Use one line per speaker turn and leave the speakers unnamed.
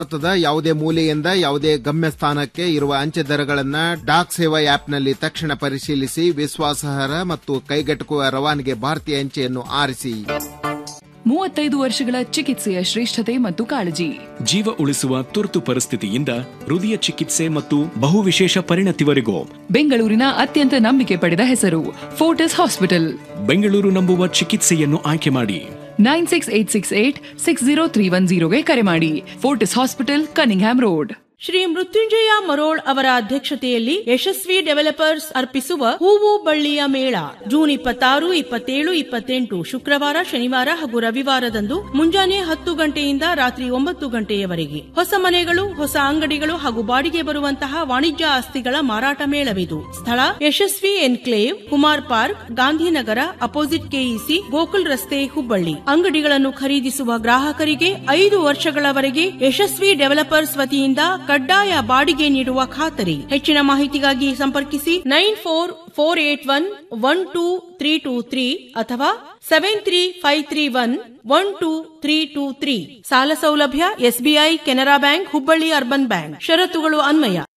ಭಾರತದ ಯಾವುದೇ ಮೂಲೆಯಿಂದ ಯಾವುದೇ ಗಮ್ಯಸ್ಥಾನಕ್ಕೆ ಇರುವ ಅಂಚೆ ದರಗಳನ್ನ ಡಾಕ್ ಸೇವಾ ಆಪ್ನಲ್ಲಿ ತಕ್ಷಣ ಪರಿಶೀಲಿಸಿ ವಿಶ್ವಾಸಾರ್ಹ ಮತ್ತು ಕೈಗೆಟುಕುವ ರವಾನೆಗೆ ಭಾರತೀಯ ಅಂಚೆಯನ್ನು ಆರಿಸಿ
ಮೂವತ್ತೈದು ವರ್ಷಗಳ ಚಿಕಿತ್ಸೆಯ ಶ್ರೇಷ್ಠತೆ ಮತ್ತು ಕಾಳಜಿ
ಜೀವ ಉಳಿಸುವ ತುರ್ತು ಪರಿಸ್ಥಿತಿಯಿಂದ ಹೃದಯ ಚಿಕಿತ್ಸೆ ಮತ್ತು ಬಹುವಿಶೇಷ ಪರಿಣತಿವರೆಗೂ
ಬೆಂಗಳೂರಿನ ಅತ್ಯಂತ ನಂಬಿಕೆ ಪಡೆದ ಹೆಸರು ಫೋರ್ಟಿಸ್ ಹಾಸ್ಪಿಟಲ್
ಬೆಂಗಳೂರು ನಂಬುವ ಚಿಕಿತ್ಸೆಯನ್ನು ಆಯ್ಕೆ ಮಾಡಿ
nine six eight six eight six zero three one ಜೀರೋಗೆ ಕರೆ ಮಾಡಿ Fortis hospital Cunningham road
Shri Mrityunjaya Marol ಅವರ ಅಧ್ಯಕ್ಷತೆಯಲ್ಲಿ ಯಶಸ್ವಿ ಡೆವಲಪರ್ಸ್ ಅರ್ಪಿಸುವ ಹೂವು ಬಳ್ಳಿಯ ಮೇಳ ಜೂನ್ ಇಪ್ಪತ್ತಾರು ಇಪ್ಪತ್ತೇಳು ಇಪ್ಪತ್ತೆಂಟು ಶುಕ್ರವಾರ ಶನಿವಾರ ಹಾಗೂ ರವಿವಾರದಂದು ಮುಂಜಾನೆ ಹತ್ತು ಗಂಟೆಯಿಂದ ರಾತ್ರಿ ಒಂಬತ್ತು ಗಂಟೆಯವರೆಗೆ ಹೊಸ ಮನೆಗಳು ಹೊಸ ಅಂಗಡಿಗಳು ಹಾಗೂ ಬಾಡಿಗೆ ಬರುವಂತಹ ವಾಣಿಜ್ಯ ಆಸ್ತಿಗಳ ಮಾರಾಟ ಮೇಳವಿದು ಸ್ಥಳ Yashasvi enclave Kumar park Gandhinagar opposite KEC Gokul ರಸ್ತೆ ಹುಬ್ಬಳ್ಳಿ ಅಂಗಡಿಗಳನ್ನು ಖರೀದಿಸುವ ಗ್ರಾಹಕರಿಗೆ ಐದು ವರ್ಷಗಳವರೆಗೆ ಯಶಸ್ವಿ ಡೆವಲಪರ್ಸ್ ವತಿಯಿಂದ ಕಡ್ಡಾಯ ಬಾಡಿಗೆ ನೀಡುವ ಖಾತರಿ ಹೆಚ್ಚಿನ ಮಾಹಿತಿಗಾಗಿ ಸಂಪರ್ಕಿಸಿ nine four four eight one one two three two three ಅಥವಾ seven three five three one one two three two three ಸಾಲ ಸೌಲಭ್ಯ SBI Canara bank Hubballi urban bank ಷರತ್ತುಗಳು ಅನ್ವಯ